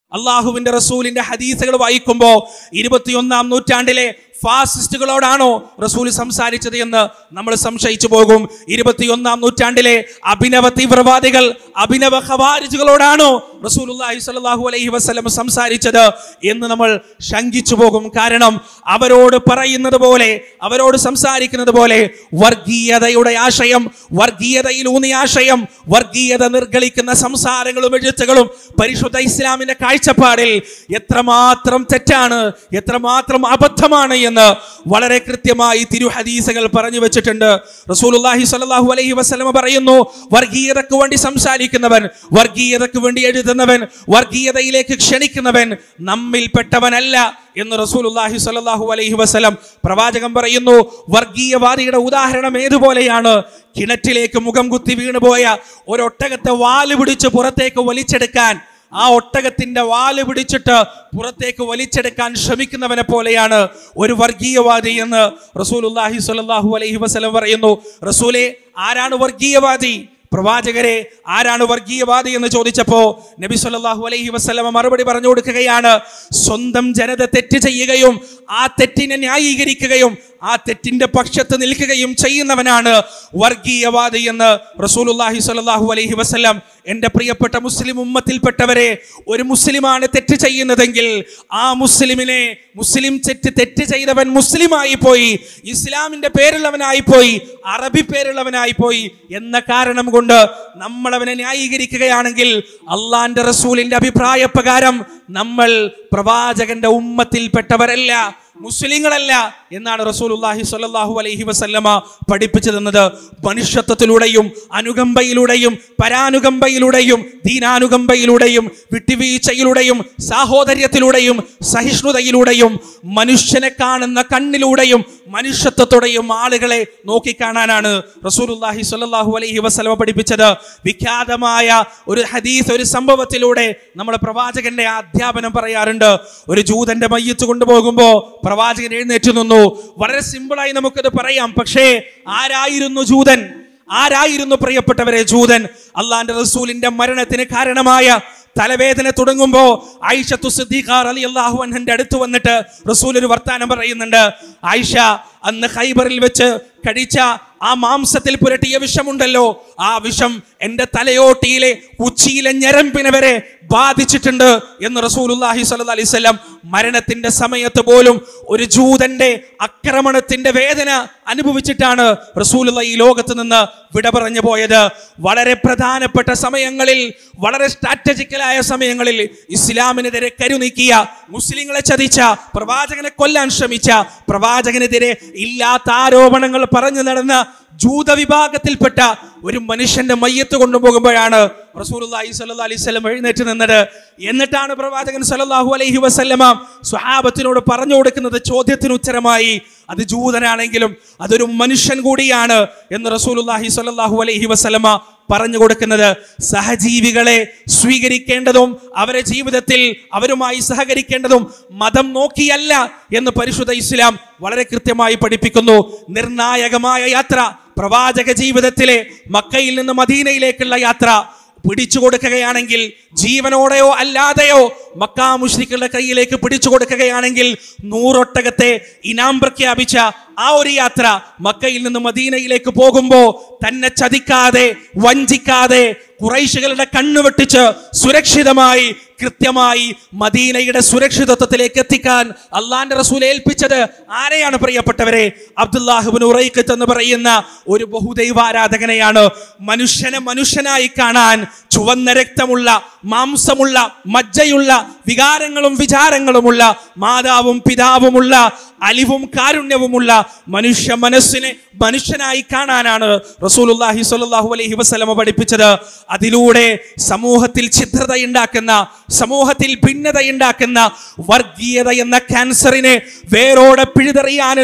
അള്ളാഹുവിന്റെ റസൂലിന്റെ ഹദീസുകൾ വായിക്കുമ്പോൾ ഇരുപത്തിയൊന്നാം നൂറ്റാണ്ടിലെ ഫാസിസ്റ്റുകളോടാണോ റസൂൽ സംസാരിച്ചത് എന്ന് നമ്മൾ സംശയിച്ചു പോകും ഇരുപത്തിയൊന്നാം നൂറ്റാണ്ടിലെ അഭിനവ തീവ്രവാദികൾ അഭിനവ ഖവാരിജുകളോടാണോ റസൂലുള്ളാഹി സ്വല്ലല്ലാഹു അലൈഹി വസല്ലം സംസാരിച്ചത് എന്ന് നമ്മൾ ശങ്കിച്ചു പോകും കാരണം അവരോട് പറയുന്നത് പോലെ അവരോട് സംസാരിക്കുന്നത് പോലെ വർഗീയതയുടെ ആശയം വർഗീയതയിൽ ഊന്നിയ ആശയം വർഗീയത നിർഗളിക്കുന്ന സംസാരങ്ങളും എഴുത്തുകളും പരിശുദ്ധ ഇസ്ലാമിന്റെ കാഴ്ചപ്പാടിൽ എത്രമാത്രം തെറ്റാണ് എത്രമാത്രം അബദ്ധമാണ് എന്ന് വളരെ കൃത്യമായി തിരുഹദീസുകൾ പറഞ്ഞു വെച്ചിട്ടുണ്ട് റസൂലുള്ളാഹി സ്വല്ലല്ലാഹു അലൈഹി വസല്ലമ പറയുന്നു വർഗീയതയ്ക്ക് വേണ്ടി സംസാരിക്കുന്നവൻ വർഗീയതയ്ക്ക് വേണ്ടി എഴുതുന്നവൻ വർഗീയതയിലേക്ക് ക്ഷണിക്കുന്നവൻ നമ്മിൽപ്പെട്ടവനല്ല എന്ന് റസൂലുള്ളാഹി സ്വല്ലല്ലാഹു അലൈഹി വസല്ലം പ്രവാചകൻ പറയുന്നു വർഗീയവാദിയുടെ ഉദാഹരണം ഏതുപോലെയാണ് കിണറ്റിലേക്ക് മുഖം കുത്തി വീണുപോയ ഒരൊട്ടകത്തെ വാല് പിടിച്ച് പുറത്തേക്ക് വലിച്ചെടുക്കാൻ ആ ഒട്ടകത്തിന്റെ വാല് പിടിച്ചിട്ട് പുറത്തേക്ക് വലിച്ചെടുക്കാൻ ശ്രമിക്കുന്നവനെ പോലെയാണ് ഒരു വർഗീയവാദി എന്ന് റസൂലുള്ളാഹി സ്വല്ലല്ലാഹു അലൈഹി വസല്ലം പറയുന്നു റസൂലെ ആരാണ് വർഗീയവാദി പ്രവാചകരെ ആരാണ് വർഗീയവാദി എന്ന് ചോദിച്ചപ്പോ നബി സല്ലല്ലാഹു അലൈഹി വസല്ലമ മറുപടി പറഞ്ഞു കൊടുക്കുകയാണ് സ്വന്തം ജനത തെറ്റ് ചെയ്യുകയും ആ തെറ്റിനെ ന്യായീകരിക്കുകയും ആ തെറ്റിന്റെ പക്ഷത്ത് നിൽക്കുകയും ചെയ്യുന്നവനാണ് വർഗീയവാദി എന്ന് റസൂലുള്ളാഹി സ്വല്ലല്ലാഹു അലൈഹി വസല്ലം എൻ്റെ പ്രിയപ്പെട്ട മുസ്ലിം ഉമ്മത്തിൽപ്പെട്ടവരെ ഒരു മുസ്ലിമാണ് തെറ്റ് ചെയ്യുന്നതെങ്കിൽ ആ മുസ്ലിമിനെ മുസ്ലിം തെറ്റ് തെറ്റ് ചെയ്തവൻ മുസ്ലിമായി പോയി ഇസ്ലാമിന്റെ പേരുള്ളവനായി പോയി അറബി പേരുള്ളവനായി പോയി എന്ന കാരണം കൊണ്ട് നമ്മൾ അവനെ ന്യായീകരിക്കുകയാണെങ്കിൽ അള്ളാന്റെ റസൂലിന്റെ അഭിപ്രായ പ്രകാരം നമ്മൾ പ്രവാചകന്റെ ഉമ്മത്തിൽപ്പെട്ടവരല്ല മുസ്ലിങ്ങളല്ല എന്നാണ് റസൂലുള്ളാഹി സ്വല്ലല്ലാഹു അലൈഹി വസല്ലമ പഠിപ്പിച്ചു തന്നത് മനുഷ്യത്വത്തിലൂടെയും അനുകമ്പയിലൂടെയും പരാനുകമ്പയിലൂടെയും ദീനാനുകമ്പയിലൂടെയും വിട്ടുവീഴ്ചയിലൂടെയും സാഹോദര്യത്തിലൂടെയും സഹിഷ്ണുതയിലൂടെയും മനുഷ്യനെ കാണുന്ന കണ്ണിലൂടെയും മനുഷ്യത്വത്തോടെയും ആളുകളെ നോക്കിക്കാണാനാണ് റസൂലുള്ളാഹി സ്വല്ലല്ലാഹു അലൈഹി വസല്ലമ പഠിപ്പിച്ചത് വിഖ്യാതമായ ഒരു ഹദീസ് ഒരു സംഭവത്തിലൂടെ നമ്മുടെ പ്രവാചകന്റെ അധ്യാപനം പറയാറുണ്ട് ഒരു ജൂതന്റെ മയ്യത്ത് കൊണ്ടുപോകുമ്പോൾ പ്രവാചകൻ എഴുന്നേറ്റ് നിന്നു വളരെ സിമ്പിളായി നമുക്കത് പറയാം പക്ഷേ ആരായിരുന്നു ജൂതൻ ആരായിരുന്നു പ്രിയപ്പെട്ടവരെ ജൂതൻ അള്ളാന്റെ റസൂലിന്റെ മരണത്തിന് കാരണമായ തലവേദന തുടങ്ങുമ്പോ ആയിഷത്തു സിദ്ദീഖ റളിയല്ലാഹു അൻഹന്റെ അടുത്ത് വന്നിട്ട് റസൂൽ ഒരു വർത്താനം പറയുന്നുണ്ട് ആയിഷ അന്ന് ഖൈബറിൽ വെച്ച് കഴിച്ച ആ മാംസത്തിൽ പുരട്ടിയ വിഷമുണ്ടല്ലോ ആ വിഷം എന്റെ തലയോട്ടിയിലെ ഉച്ചിയിലെ ഞരമ്പിനെ വരെ ബാധിച്ചിട്ടുണ്ട് എന്ന് റസൂലുള്ളാഹി സ്വല്ലല്ലാഹി അലൈഹി വസല്ലം മരണത്തിന്റെ സമയത്ത് പോലും ഒരു ജൂതന്റെ ആക്രമണത്തിന്റെ വേദന അനുഭവിച്ചിട്ടാണ് റസൂലുള്ള ഈ ലോകത്ത് നിന്ന് വിട പറഞ്ഞു പോയത് വളരെ പ്രധാനപ്പെട്ട സമയങ്ങളിൽ വളരെ സ്ട്രാറ്റജിക്കലായ സമയങ്ങളിൽ ഇസ്ലാമിനെതിരെ കരുനീക്കിയ മുസ്ലിങ്ങളെ ചതിച്ച പ്രവാചകനെ കൊല്ലാൻ ശ്രമിച്ച പ്രവാചകനെതിരെ ഇല്ലാത്ത ആരോപണങ്ങൾ പറഞ്ഞു നടന്ന ജൂത വിഭാഗത്തിൽപ്പെട്ട ഒരു മനുഷ്യന്റെ മയ്യത്ത് കൊണ്ടുപോകുമ്പോഴാണ് റസൂലുള്ളാഹി സ്വല്ലല്ലാഹി അലൈഹി വസല്ലം എഴുന്നേറ്റ് നിന്നത് എന്നിട്ടാണ് പ്രവാചകൻ സല്ലല്ലാഹു അലൈഹി വസല്ലമ സ്വഹാബത്തിനോട് പറഞ്ഞു കൊടുക്കുന്നത് ചോദ്യത്തിന് ഉത്തരമായി അത് ജൂതനാണെങ്കിലും അതൊരു മനുഷ്യൻ കൂടിയാണ് എന്ന് റസൂലുള്ളാഹി സ്വല്ലല്ലാഹു അലൈഹി വസല്ലമ പറഞ്ഞു കൊടുക്കുന്നത് സഹജീവികളെ സ്വീകരിക്കേണ്ടതും അവരെ ജീവിതത്തിൽ അവരുമായി സഹകരിക്കേണ്ടതും മതം നോക്കിയല്ല എന്ന് പരിശുദ്ധ ഇസ്ലാം വളരെ കൃത്യമായി പഠിപ്പിക്കുന്നു നിർണായകമായ യാത്ര പ്രവാചക ജീവിതത്തിലെ മക്കയിൽ നിന്ന് മദീനയിലേക്കുള്ള യാത്ര പിടിച്ചു കൊടുക്കുകയാണെങ്കിൽ ജീവനോടെയോ അല്ലാതെയോ മക്കാ മുഷ്രിഖുകളുടെ കയ്യിലേക്ക് പിടിച്ചു കൊടുക്കുകയാണെങ്കിൽ നൂറൊട്ടകത്തെ ഇനാം പ്രഖ്യാപിച്ച ആ ഒരു യാത്ര മക്കയിൽ നിന്ന് മദീനയിലേക്ക് പോകുമ്പോ തന്നെ ചതിക്കാതെ വഞ്ചിക്കാതെ കുറൈശികളുടെ കണ്ണു വെട്ടിച്ച് സുരക്ഷിതമായി കൃത്യമായി മദീനയുടെ സുരക്ഷിതത്വത്തിലേക്ക് എത്തിക്കാൻ അള്ളാന്റെ റസൂൽ ഏൽപ്പിച്ചത് ആരെയാണ് പ്രിയപ്പെട്ടവരെ അബ്ദുല്ലാഹുബിൻ ഉറൈക്കത്ത് എന്ന് പറയുന്ന ഒരു ബഹുദൈവാരാധകനെയാണ് മനുഷ്യനെ മനുഷ്യനായി കാണാൻ ചുവന്ന രക്തമുള്ള മാംസമുള്ള മജ്ജയുള്ള വികാരങ്ങളും വിചാരങ്ങളുമുള്ള മാതാവും പിതാവുമുള്ള അലിവും കാരുണ്യവുമുള്ള മനുഷ്യ മനസ്സിനെ മനുഷ്യനായി കാണാനാണ് റസൂലുള്ളാഹി സ്വല്ലല്ലാഹു അലൈഹി വസല്ലമ പഠിപ്പിച്ചത് അതിലൂടെ സമൂഹത്തിൽ ഛിദ്രതയുണ്ടാക്കുന്ന സമൂഹത്തിൽ ഭിന്നതയുണ്ടാക്കുന്ന വർഗീയത എന്ന ക്യാൻസറിനെ വേരോടെ പിഴുതെറിയാനുള്ള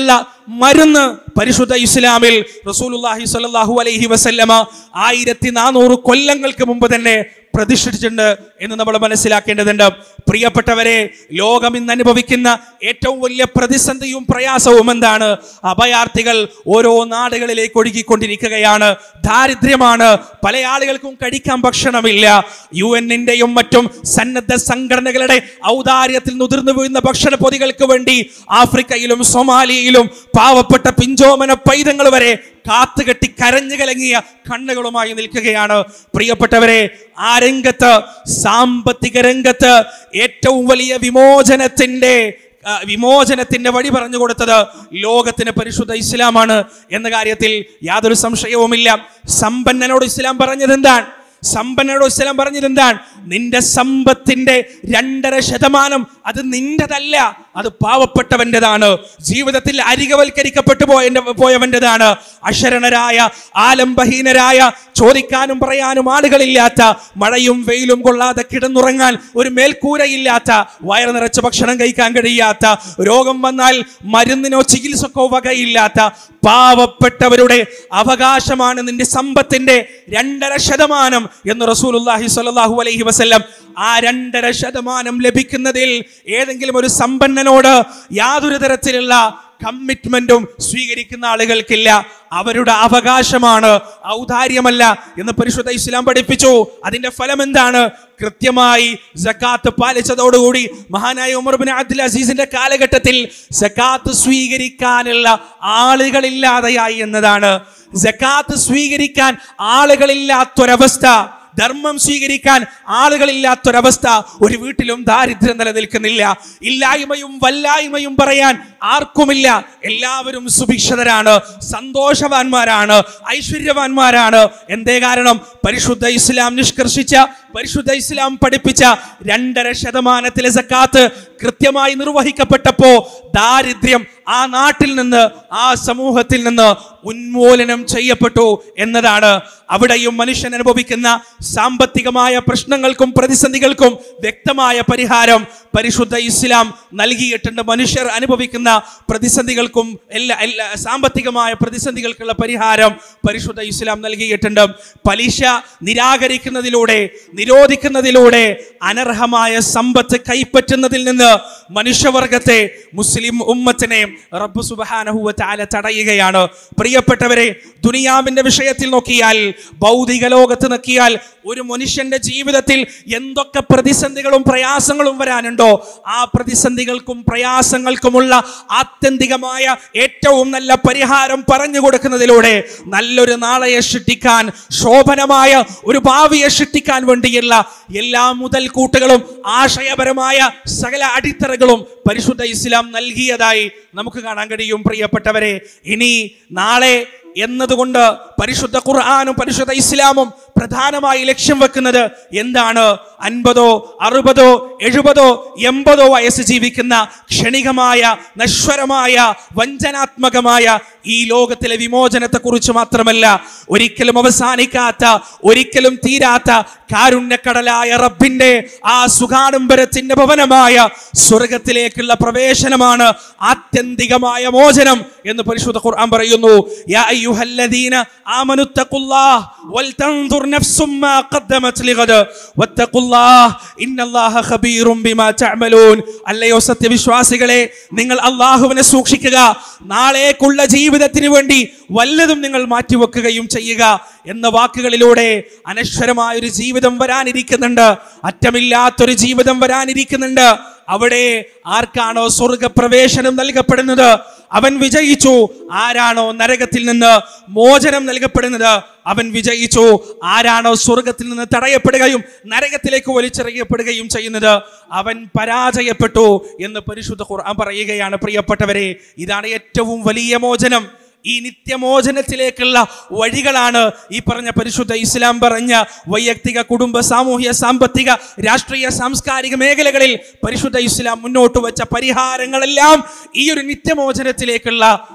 മരുന്ന് പരിശുദ്ധ ഇസ്ലാമിൽ റസൂലുള്ളാഹി സ്വല്ലല്ലാഹു അലൈഹി വസല്ലമ ആയിരത്തി നാനൂറ് കൊല്ലങ്ങൾക്ക് മുമ്പ് തന്നെ പ്രതിഷ്ഠിച്ചിട്ടുണ്ട് എന്ന് നമ്മൾ മനസ്സിലാക്കേണ്ടതുണ്ട് പ്രിയപ്പെട്ടവരെ ലോകം ഇന്ന് അനുഭവിക്കുന്ന ഏറ്റവും വലിയ പ്രതിസന്ധിയും പ്രയാസവും എന്താണ് അഭയാർത്ഥികൾ ഓരോ നാടുകളിലേക്ക് ഒഴുകിക്കൊണ്ടിരിക്കുകയാണ് ദാരിദ്ര്യമാണ് പല ആളുകൾക്കും കഴിക്കാൻ ഭക്ഷണമില്ല യു എന്നിന്റെയും മറ്റും സന്നദ്ധ സംഘടനകളുടെ ഔദാര്യത്തിൽ മുതിർന്നു വീഴുന്ന ഭക്ഷണ പൊതികൾക്ക് വേണ്ടി ആഫ്രിക്കയിലും സൊമാലിയയിലും പാവപ്പെട്ട പിഞ്ചോമന പൈതങ്ങൾ വരെ കാത്തുകെട്ടി കരഞ്ഞു കലങ്ങിയ കണ്ണുകളുമായി നിൽക്കുകയാണ് പ്രിയപ്പെട്ടവരെ ആ രംഗത്ത് സാമ്പത്തിക രംഗത്ത് ഏറ്റവും വലിയ വിമോചനത്തിന്റെ ആ, വിമോചനത്തിന്റെ വഴി പറഞ്ഞു കൊടുത്തത് ലോകത്തിന് പരിശുദ്ധ ഇസ്ലാമാണ് എന്ന കാര്യത്തിൽ യാതൊരു സംശയവുമില്ല സമ്പന്നനോട് ഇസ്ലാം പറഞ്ഞത് എന്താണ് സമ്പന്നനോട് ഇസ്ലാം പറഞ്ഞത് എന്താണ് നിന്റെ സമ്പത്തിന്റെ രണ്ടര ശതമാനം അത് നിന്റെതല്ല അത് പാവപ്പെട്ടവൻ്റെതാണ് ജീവിതത്തിൽ അരികവൽക്കരിക്കപ്പെട്ടു പോയ പോയവൻ്റെതാണ് അശരണരായ ആലംബഹീനരായ ചോദിക്കാനും പറയാനും ആളുകളില്ലാത്ത മഴയും വെയിലും കൊള്ളാതെ കിടന്നുറങ്ങാൻ ഒരു മേൽക്കൂരയില്ലാത്ത വയറ് നിറച്ച് ഭക്ഷണം കഴിക്കാൻ കഴിയാത്ത രോഗം വന്നാൽ മരുന്നിനോ ചികിത്സക്കോ വകയില്ലാത്ത പാവപ്പെട്ടവരുടെ അവകാശമാണ് നിന്റെ സമ്പത്തിന്റെ രണ്ടര ശതമാനം എന്ന് റസൂലുള്ളാഹി സ്വല്ലല്ലാഹു അലൈഹി വസല്ലം ആ രണ്ടര ശതമാനം ലഭിക്കുന്നതിൽ ഏതെങ്കിലും ഒരു സമ്പന്നനോട് യാതൊരു തരത്തിലുള്ള കമ്മിറ്റ്മെന്റും സ്വീകരിക്കുന്ന ആളുകൾക്കില്ല അവരുടെ അവകാശമാണ് ഔദാര്യമല്ല എന്ന് പരിശുദ്ധ ഇസ്ലാം പഠിപ്പിച്ചു അതിന്റെ ഫലം എന്താണ് കൃത്യമായി സക്കാത്ത് പാലിച്ചതോടുകൂടി മഹാനായ ഉമർ ബിൻ അബ്ദുൽ അസീസിന്റെ കാലഘട്ടത്തിൽ സക്കാത്ത് സ്വീകരിക്കാനുള്ള ആളുകളില്ലാതെയായി എന്നതാണ് സക്കാത്ത് സ്വീകരിക്കാൻ ആളുകളില്ലാത്തൊരവസ്ഥ ധർമ്മം സ്വീകരിക്കാൻ ആളുകളില്ലാത്തൊരവസ്ഥ ഒരു വീട്ടിലും ദാരിദ്ര്യം നിലനിൽക്കുന്നില്ല ഇല്ലായ്മയും വല്ലായ്മയും പറയാൻ ആർക്കുമില്ല എല്ലാവരും സുഭിക്ഷതരാണ് സന്തോഷവാന്മാരാണ് ഐശ്വര്യവാന്മാരാണ് എന്തേ കാരണം പരിശുദ്ധ ഇസ്ലാം നിഷ്കർഷിച്ച പരിശുദ്ധ ഇസ്ലാം പഠിപ്പിച്ച രണ്ടര ശതമാനത്തിലെ സക്കാത്ത് കൃത്യമായി നിർവഹിക്കപ്പെട്ടപ്പോ ദാരിദ്ര്യം ആ നാട്ടിൽ നിന്ന് ആ സമൂഹത്തിൽ നിന്ന് ഉന്മൂലനം ചെയ്യപ്പെട്ടു എന്നതാണ് അവിടെയും മനുഷ്യൻ അനുഭവിക്കുന്ന സാമ്പത്തികമായ പ്രശ്നങ്ങൾക്കും പ്രതിസന്ധികൾക്കും വ്യക്തമായ പരിഹാരം പരിശുദ്ധ ഇസ്ലാം നൽകിയിട്ടുണ്ട് മനുഷ്യർ അനുഭവിക്കുന്ന പ്രതിസന്ധികൾക്കും എല്ലാ എല്ലാ സാമ്പത്തികമായ പ്രതിസന്ധികൾക്കുള്ള പരിഹാരം പരിശുദ്ധ ഇസ്ലാം നൽകിയിട്ടുണ്ട് പലിശ നിരാകരിക്കുന്നതിലൂടെ നിരോധിക്കുന്നതിലൂടെ അനർഹമായ സമ്പത്ത് കൈപ്പറ്റുന്നതിൽ നിന്ന് മനുഷ്യവർഗത്തെ മുസ്ലിം ഉമ്മത്തിനെ റബ്ബ് സുബഹാനഹുവ താല തടയുകയാണ് പ്രിയപ്പെട്ടവരെ ദുനിയാവിന്റെ വിഷയത്തിൽ നോക്കിയാൽ ഭൗതിക ലോകത്ത് നോക്കിയാൽ ഒരു മനുഷ്യന്റെ ജീവിതത്തിൽ എന്തൊക്കെ പ്രതിസന്ധികളും പ്രയാസങ്ങളും വരാനുണ്ടോ ആ പ്രതിസന്ധികൾക്കും പ്രയാസങ്ങൾക്കുമുള്ള ആത്യന്തികമായ ഏറ്റവും നല്ല പരിഹാരം പറഞ്ഞു കൊടുക്കുന്നതിലൂടെ നല്ലൊരു നാളെയെ സൃഷ്ടിക്കാൻ ശോഭനമായ ഒരു ഭാവിയെ സൃഷ്ടിക്കാൻ വേണ്ടിയുള്ള എല്ലാ മുതൽക്കൂട്ടുകളും ആശയപരമായ സകല അടിത്തറകളും പരിശുദ്ധ ഇസ്ലാം നൽകിയതായി നമുക്ക് കാണാൻ കഴിയും പ്രിയപ്പെട്ടവരെ ഇനി നാളെ എന്നതുകൊണ്ട് പരിശുദ്ധ ഖുർആാനും പരിശുദ്ധ ഇസ്ലാമും പ്രധാനമായി ലക്ഷ്യം വെക്കുന്നത് എന്താണ് അൻപതോ അറുപതോ എഴുപതോ എൺപതോ വയസ്സ് ജീവിക്കുന്ന ക്ഷണികമായ നശ്വരമായ വഞ്ചനാത്മകമായ ഈ ലോകത്തിലെ വിമോചനത്തെ കുറിച്ച് മാത്രമല്ല ഒരിക്കലും അവസാനിക്കാത്ത ഒരിക്കലും തീരാത്ത കാരുണ്യക്കടലായ റബ്ബിന്റെ ആ സുഖാഡംബരത്തിന്റെ ഭവനമായ സ്വർഗത്തിലേക്കുള്ള പ്രവേശനമാണ് ആത്യന്തികമായ മോചനം എന്ന് പരിശുദ്ധ ഖുർആൻ പറയുന്നു യാ അയ്യുഹല്ലദീന ആമനുത്തഖുല്ലാഹ് വൽതൻദുർ നഫ്സും മാ ഖദ്ദമത് ലിഗദ് വത്തഖുല്ലാഹ് ഇന്നല്ലാഹ ഖബീറും ബിമാ തഅമലൂൻ അല്ലയോ സത്യവിശ്വാസികളെ നിങ്ങൾ അള്ളാഹുവിനെ സൂക്ഷിക്കുക നാളേക്കുള്ള ജീവിതത്തിന് വേണ്ടി വല്ലതും നിങ്ങൾ മാറ്റിവെക്കുകയും ചെയ്യുക എന്ന വാക്കുകളിലൂടെ അനശ്വരമായ ഒരു ജീവിതം വരാനിരിക്കുന്നുണ്ട് അറ്റമില്ലാത്തൊരു ജീവിതം വരാനിരിക്കുന്നുണ്ട് അവിടെ ആർക്കാണോ സ്വർഗപ്രവേശനം നൽകപ്പെടുന്നത് അവൻ വിജയിച്ചു ആരാണോ നരകത്തിൽ നിന്ന് മോചനം നൽകപ്പെടുന്നത് അവൻ വിജയിച്ചു ആരാണോ സ്വർഗത്തിൽ നിന്ന് തടയപ്പെടുകയും നരകത്തിലേക്ക് വലിച്ചെറിയപ്പെടുകയും ചെയ്യുന്നത് അവൻ പരാജയപ്പെട്ടു എന്ന് പരിശുദ്ധ ഖുർആൻ പറയുകയാണ് പ്രിയപ്പെട്ടവരെ ഇതാണ് ഏറ്റവും വലിയ മോചനം ഈ നിത്യമോചനത്തിലേക്കുള്ള വഴികളാണ് ഈ പറഞ്ഞ പരിശുദ്ധ ഇസ്ലാം പറഞ്ഞ വൈയക്തിക കുടുംബ സാമൂഹ്യ സാമ്പത്തിക രാഷ്ട്രീയ സാംസ്കാരിക മേഖലകളിൽ പരിശുദ്ധ ഇസ്ലാം മുന്നോട്ട് വെച്ച പരിഹാരങ്ങളെല്ലാം ഈ ഒരു നിത്യമോചനത്തിലേക്കുള്ള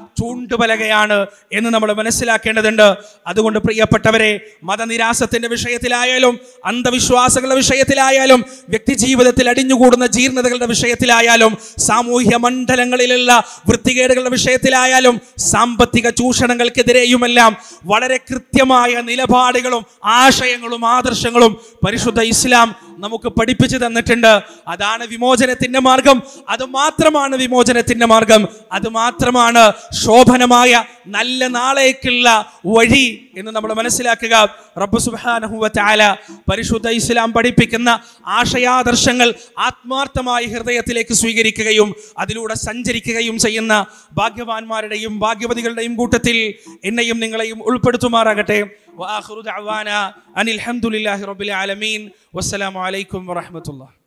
ചൂണ്ടുപലകയാണ് എന്ന് നമ്മൾ മനസ്സിലാക്കേണ്ടതുണ്ട് അതുകൊണ്ട് പ്രിയപ്പെട്ടവരെ മതനിരാസത്തിന്റെ വിഷയത്തിലായാലും അന്ധവിശ്വാസങ്ങളുടെ വിഷയത്തിലായാലും വ്യക്തി ജീവിതത്തിൽ അടിഞ്ഞുകൂടുന്ന ജീർണതകളുടെ വിഷയത്തിലായാലും സാമൂഹ്യ മണ്ഡലങ്ങളിലുള്ള വൃത്തികേടുകളുടെ വിഷയത്തിലായാലും സാമ്പത്തിക ചൂഷണങ്ങൾക്കെതിരെയുമെല്ലാം വളരെ കൃത്യമായ നിലപാടുകളും ആശയങ്ങളും ആദർശങ്ങളും പരിശുദ്ധ ഇസ്ലാം നമുക്ക് പഠിപ്പിച്ചു തന്നിട്ടുണ്ട് അതാണ് വിമോചനത്തിന്റെ മാർഗം അത് മാത്രമാണ് വിമോചനത്തിന്റെ മാർഗം അത് മാത്രമാണ് ശോഭനമായ നല്ല നാളേക്കുള്ള വഴി എന്ന് നമ്മൾ മനസ്സിലാക്കുക റബ്ബ് സുബ്ഹാനഹു വ തആല പരിശുദ്ധ ഇസ്ലാം പഠിപ്പിക്കുന്ന ആശയാദർശങ്ങൾ ആത്മാർത്ഥമായി ഹൃദയത്തിലേക്ക് സ്വീകരിക്കുകയും അതിലൂടെ സഞ്ചരിക്കുകയും ചെയ്യുന്ന ഭാഗ്യവാന്മാരുടെയും ഭാഗ്യവതികളുടെയും കൂട്ടത്തിൽ എന്നെയും നിങ്ങളെയും ഉൾപ്പെടുത്തുമാറാകട്ടെ وآخر دعوانا أن الحمد لله رب العالمين والسلام عليكم ورحمة الله